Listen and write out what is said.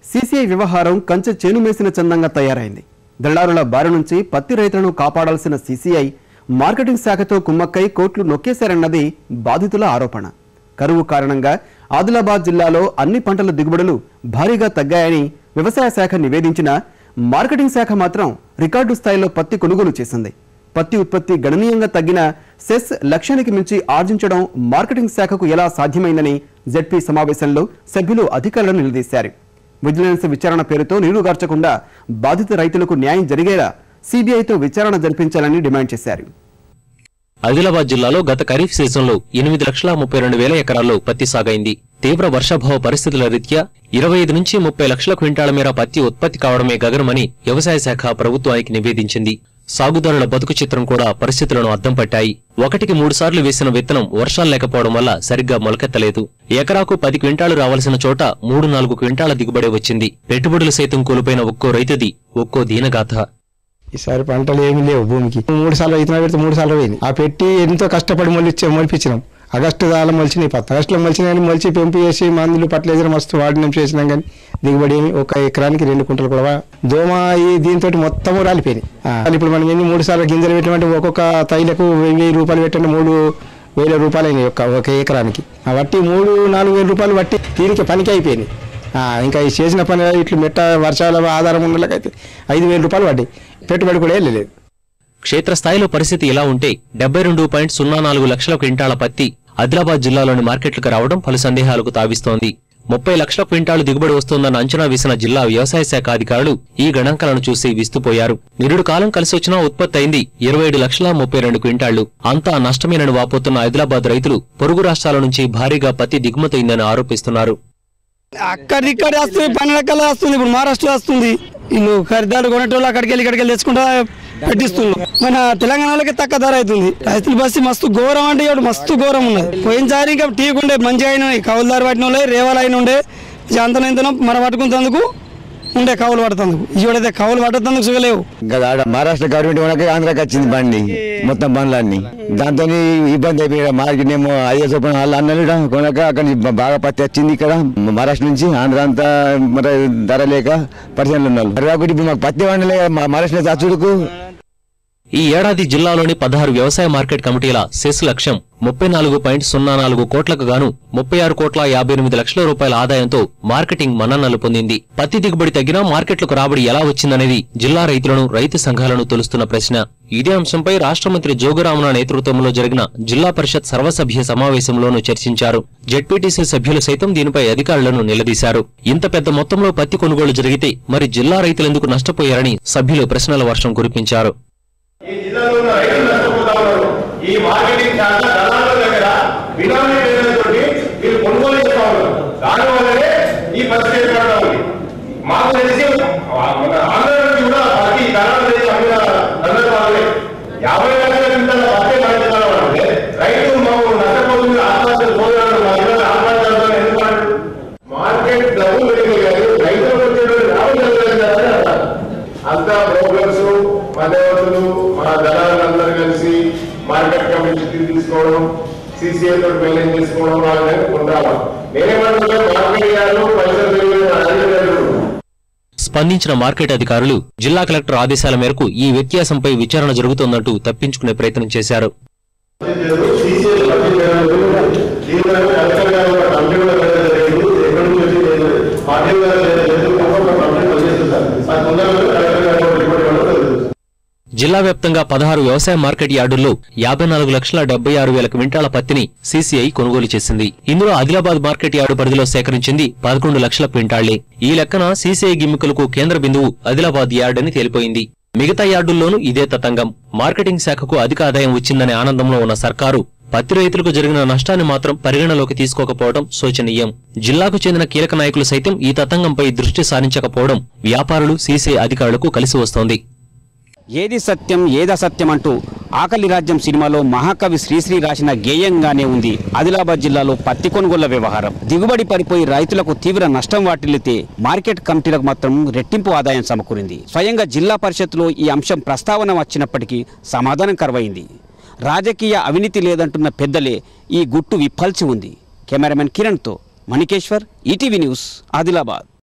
CCI వ్యవహారం కంచె చేనుమేసిన చందంగా తయారైంది దళారుల బారి నుంచి పత్తి రైతులను కాపాడాల్సిన సీసీఐ మార్కెటింగ్ శాఖతో కుమ్మక్కై కోట్లు నొక్కేశారన్నది బాధితుల ఆరోపణ కరువు కారణంగా ఆదిలాబాద్ జిల్లాలో అన్ని పంటల దిగుబడులు భారీగా తగ్గాయని వ్యవసాయ శాఖ నివేదించినా మార్కెటింగ్ శాఖ మాత్రం రికార్డు స్థాయిలో పత్తి కొనుగోలు చేసింది పత్తి ఉత్పత్తి గణనీయంగా తగ్గిన సెస్ లక్ష్యానికి మించి ఆర్జించడం మార్కెటింగ్ శాఖకు ఎలా సాధ్యమైందని జెడ్పీ సమావేశంలో సభ్యులు అధికారులను నిలదీశారు విజిలెన్స్ విచారణ పేరుతో నీరుగార్చకుండా బాధిత రైతులకు న్యాయం జరిగేలా సిబిఐతో విచారణ జరిపించాలని డిమాండ్ చేశారు ఆదిలాబాద్ జిల్లాలో గత ఖరీఫ్ సీజన్లో ఎనిమిది లక్షల ముప్పై రెండు వేల ఎకరాల్లో పత్తి సాగైంది తీవ్ర వర్షాభావ పరిస్థితుల రీత్యా ఇరవై ఐదు నుంచి ముప్పై లక్షల క్వింటాల మేర పత్తి ఉత్పత్తి కావడమే గగనమని వ్యవసాయ శాఖ ప్రభుత్వానికి నివేదించింది సాగుదారుల బతుకు చిత్రం కూడా పరిస్థితులను అద్దం పట్టాయి ఒకటికి మూడు సార్లు వేసిన విత్తనం వర్షాలు లేకపోవడం వల్ల సరిగ్గా మొలకెత్తలేదు ఎకరాకు పది క్వింటాలు రావాల్సిన చోట మూడు నాలుగు క్వింటాల దిగుబడి వచ్చింది పెట్టుబడులు సైతం కోల్పోయిన ఒక్కో రైతుది ఒక్కో దీనగాథ ఈసారి పంటలు ఏమీ లేవు భూమికి మూడు సార్లు విత్తనాలు పెడితే మూడు సార్లు పోయింది ఆ పెట్టి ఎంతో కష్టపడి మొలిచి మొలిపించినాం ఆగస్టు దాకా మొలిచినాయి పత్తి ఆగస్టులో మొలిచిన కానీ మొలిచి పెంపు చేసి మందులు పట్లేసిన మస్తు వాడినాం చేసినాం కానీ దిగుబడి ఏమి ఒక ఎకరానికి రెండు కుంటలు కూడా దోమ ఈ దీంతో మొత్తం రాలిపోయినాయి ఆ, ఇప్పుడు మనం ఎన్ని మూడు సార్లు గింజలు పెట్టమంటే ఒక్కొక్క తైలకు వెయ్యి రూపాయలు పెట్టండి మూడు వేల రూపాయలు అయినాయి ఒక ఒక ఎకరానికి ఆ వట్టి మూడు నాలుగు వేల రూపాయలు వట్టి దీనికి పనికి అయిపోయినాయి ఆ, ఇంకా ఈ చేసిన పని ఇట్లు మెట్ట వర్షాల ఆధారం ఉన్నలకైతే ఐదు వేల రూపాయలు పడ్డాయి పెట్టుబడి కూడా వెళ్ళలేదు క్షేత్రస్థాయిలో పరిస్థితి ఇలా ఉంటే డెబ్బై రెండు పాయింట్ సున్నా నాలుగు లక్షల క్వింటాల పత్తి ఆదిలాబాద్ జిల్లాలోని మార్కెట్లకు రావడం పలు సందేహాలకు తావిస్తోంది ముప్పై లక్షల క్వింటాలు దిగుబడి వస్తోందన్న అంచనా వేసిన జిల్లా వ్యవసాయ శాఖ అధికారులు ఈ గణాంకాలను చూసి విస్తుపోయారు నిరుడు కాలం కలిసి వచ్చినా ఉత్పత్తి అయింది ఇరవై ఏడు లక్షల ముప్పై రెండు క్వింటాళ్లు అంతా నష్టమేనని వాపోతున్న ఆదిలాబాద్ రైతులు పొరుగు రాష్ట్రాల నుంచి భారీగా పత్తి దిగుమతయిందని ఆరోపిస్తున్నారు అక్కడ ఇక్కడ వస్తుంది పన్నెండు వస్తుంది ఇప్పుడు మహారాష్ట్ర వస్తుంది వీళ్ళు ఖరీదారు కొనేటోళ్ళు అక్కడికి వెళ్ళి ఇక్కడికి వెళ్ళి తెచ్చుకుంటా పెట్టిస్తున్నారు మన తెలంగాణలోకి తక్కువ ధర అవుతుంది రైతుల బస్సు మస్తు ఘోరం అంటే ఇప్పుడు మస్తు ఘోరం ఉన్నది పోయినసారి ఇంకా టీకు ఉండే మంచిగా అయిన కౌలుదారు పట్టిన వాళ్ళే రేవాలు అయిన ఉండే అంతనం ఇంతనం మన పట్టుకున్నందుకు ఉండే కౌలు పడుతుందుకు ఇవాడైతే కౌలు పట్టుతందుకు సుగలేవు ఇంకా ఆడ మహారాష్ట్ర గవర్నమెంట్ కొనక ఆంధ్రాకి వచ్చింది బండి మొత్తం బండ్లన్నీ దాంతో ఇబ్బంది అయిపోయి మార్కెట్ ఏమో ఐదు చొప్పున వాళ్ళు అన్నలు ఈడ కొనక అక్కడ నుంచి బాగా పత్తి వచ్చింది ఇక్కడ మహారాష్ట్ర నుంచి ఆంధ్ర అంతా మరి ధర లేక పరిశ్రమలు ఉన్నారు మరి కాబట్టి ఇప్పుడు మాకు పత్తి వండలే మహారాష్ట్ర నుంచి అచ్చుడుకు ఈ ఏడాది జిల్లాలోని పదహారు వ్యవసాయ మార్కెట్ కమిటీల సెస్ లక్ష్యం ముప్పై నాలుగు పాయింట్ సున్నా నాలుగు కోట్లకు గాను ముప్పై ఆరు కోట్ల యాభై ఎనిమిది లక్షల రూపాయల ఆదాయంతో మార్కెటింగ్ మన్ననలు పొందింది పత్తి దిగుబడి తగ్గినా మార్కెట్లకు రాబడి ఎలా వచ్చిందనేది జిల్లా రైతులను రైతు సంఘాలను తొలుస్తున్న ప్రశ్న ఇదే అంశంపై రాష్ట్ర మంత్రి జోగురామన నేతృత్వంలో జరిగిన జిల్లా పరిషత్ సర్వసభ్య సమావేశంలోనూ చర్చించారు జెడ్పీటీసీ సభ్యులు సైతం దీనిపై అధికారులను నిలదీశారు ఇంత పెద్ద మొత్తంలో పత్తి కొనుగోలు జరిగితే మరి జిల్లా రైతులెందుకు నష్టపోయారని సభ్యులు ప్రశ్నల వర్షం కురిపించారు ఈ జిల్లాలో ఉన్న రైతులు నష్టపోతా ఉన్నారు ఈ మార్కెటింగ్ శాఖ దళారుల దగ్గర బినామీ పేర్లతో వీళ్ళు కొనుగోలు చేస్తా ఉన్నారు దానివల్లనే ఈ పరిస్థితి ఏర్పడతా ఉంది మాకు తెలిసి ఆ మన ఆంధ్ర నుంచి కూడా ప్రతి దళాలు చేసి అమ్మిన సందర్భాలే యాభై లక్షల క్వింటాల పత్తి పండించాలి అంటే రైతు మాకు నష్టపోతుంది ఆత్మహత్య సోదరులు మా జిల్లా ఆత్మహత్య ఎందుకంటే మార్కెట్ డబ్బులు పెరిగి కానీ రైతులకు వచ్చేటువంటి లాభం జరగలేదు కదా అని అంటారు. అంతా బ్రోకర్స్ మధ్యవర్తులు మన దళారులందరూ కలిసి మార్కెట్ కమిటీ తీసుకోవడం సీసీఐ తోటి మెయింటైన్ చేసుకోవడం వాళ్ళని ఉండాలి నేనేమంటున్నా మార్కెట్ యార్డు పైసలు తెలియదు అడిగలేదు స్పందించిన మార్కెట్ అధికారులు జిల్లా కలెక్టర్ ఆదేశాల మేరకు ఈ వ్యత్యాసంపై విచారణ జరుగుతోందంటూ తప్పించుకునే ప్రయత్నం చేశారు సీసీఐ పట్టి చేయలేదు దీనిలో కలెక్టర్ గారు ఒక కంపెనీ కూడా లేదు ఎక్కడి నుంచి వచ్చి లేదు పార్టీ గారు లేదు ఒక కంపెనీ పనిచేస్తున్నారు అది తొందరగా కలెక్టర్ గారు రిపోర్ట్ ఇవ్వడం జరుగుతుంది జిల్లా వ్యాప్తంగా పదహారు వ్యవసాయ మార్కెట్ యార్డుల్లో యాభై నాలుగు లక్షల డెబ్బై ఆరు వేల క్వింటాల పత్తిని సీసీఐ కొనుగోలు చేసింది ఇందులో ఆదిలాబాద్ మార్కెట్ యార్డు పరిధిలో సేకరించింది పదకొండు లక్షల క్వింటాళ్లే ఈ లెక్కన సీసీఐ గిమ్మికలకు కేంద్ర బిందువు ఆదిలాబాద్ యార్డ్ అని తేలిపోయింది మిగతా యార్డుల్లోనూ ఇదే తతంగం మార్కెటింగ్ శాఖకు అధిక ఆదాయం వచ్చిందనే ఆనందంలో ఉన్న సర్కారు పత్తి రైతులకు జరిగిన నష్టాన్ని మాత్రం పరిగణలోకి తీసుకోకపోవడం శోచనీయం జిల్లాకు చెందిన కీలక నాయకులు సైతం ఈ తతంగంపై దృష్టి సారించకపోవడం వ్యాపారులు సీసీఐ అధికారులకు కలిసి వస్తోంది ఏది సత్యం ఏది అసత్యం అంటూ ఆకలి రాజ్యం సినిమాలో మహాకవి శ్రీశ్రీ రాసిన గేయంగానే ఉంది ఆదిలాబాద్ జిల్లాలో పత్తి కొనుగోళ్ల వ్యవహారం దిగుబడి పడిపోయి రైతులకు తీవ్ర నష్టం వాటిల్లితే మార్కెట్ కమిటీలకు మాత్రం రెట్టింపు ఆదాయం సమకూరింది స్వయంగా జిల్లా పరిషత్లో ఈ అంశం ప్రస్తావన వచ్చినప్పటికీ సమాధానం కరువైంది రాజకీయ అవినీతి లేదంటున్న పెద్దలే ఈ గుట్టు విప్పల్చి ఉంది కెమెరామెన్ కిరణ్తో మణికేశ్వర్ ఈటీవీ న్యూస్ ఆదిలాబాద్